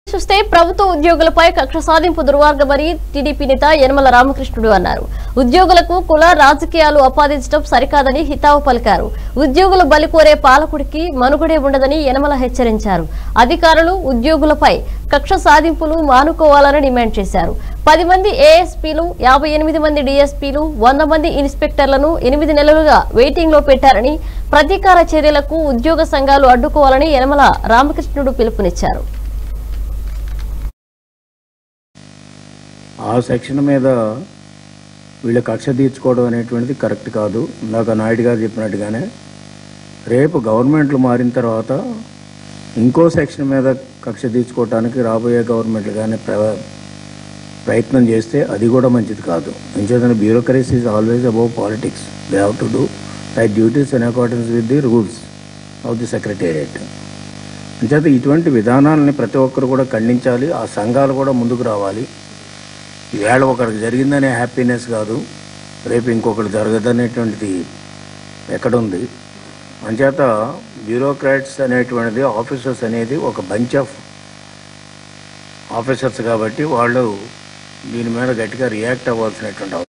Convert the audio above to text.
చూస్తే ప్రభుత్వ ఉద్యోగులపై కక్ష సాధింపు దుర్మార్గమని టీడీపీ నేత యనమల రామకృష్ణుడు అన్నారు ఉద్యోగులకు కుల రాజకీయాలు ఆపాదించడం సరికాదని హితావు పలికారు ఉద్యోగులు బలి కోరే పాలకుడికి మనుగడే ఉండదని యనమల హెచ్చరించారు అధికారులు ఉద్యోగులపై కక్ష సాధింపులు మానుకోవాలని డిమాండ్ చేశారు పది మంది ఏఎస్పీలు యాభై ఎనిమిది మంది డీఎస్పీలు వంద మంది ఇన్స్పెక్టర్లను ఎనిమిది నెలలుగా వెయిటింగ్ లో పెట్టారని ప్రతీకార చర్యలకు ఉద్యోగ సంఘాలు అడ్డుకోవాలని యనమల రామకృష్ణుడు పిలుపునిచ్చారు ఆ సెక్షన్ మీద వీళ్ళ కక్ష తీర్చుకోవడం అనేటువంటిది కరెక్ట్ కాదు ఇందాక నాయుడు గారు చెప్పినట్టుగానే రేపు గవర్నమెంట్లు మారిన తర్వాత ఇంకో సెక్షన్ మీద కక్ష తీర్చుకోవడానికి రాబోయే గవర్నమెంట్లు కానీ ప్ర- ప్రయత్నం చేస్తే అది కూడా మంచిది కాదు ఎంచేతన bureaucracy is always above politics they have to do their duties in accordance with the rules of the secretariat అంచేత ఇటువంటి విధానాలని ప్రతి ఒక్కరు కూడా ఖండించాలి ఆ సంఘాలు కూడా ముందుకు రావాలి ఈవేళ ఒకరికి జరిగిందనే హ్యాపీనెస్ కాదు రేపు ఇంకొకటి జరగదనేటువంటిది ఎక్కడుంది అంచేత బ్యూరోక్రాట్స్ అనేటువంటిది ఆఫీసర్స్ అనేది ఒక బంచ్ ఆఫ్ ఆఫీసర్స్ కాబట్టి వాళ్ళు దీని మీద గట్టిగా రియాక్ట్ అవ్వాల్సినటువంటి అవసరం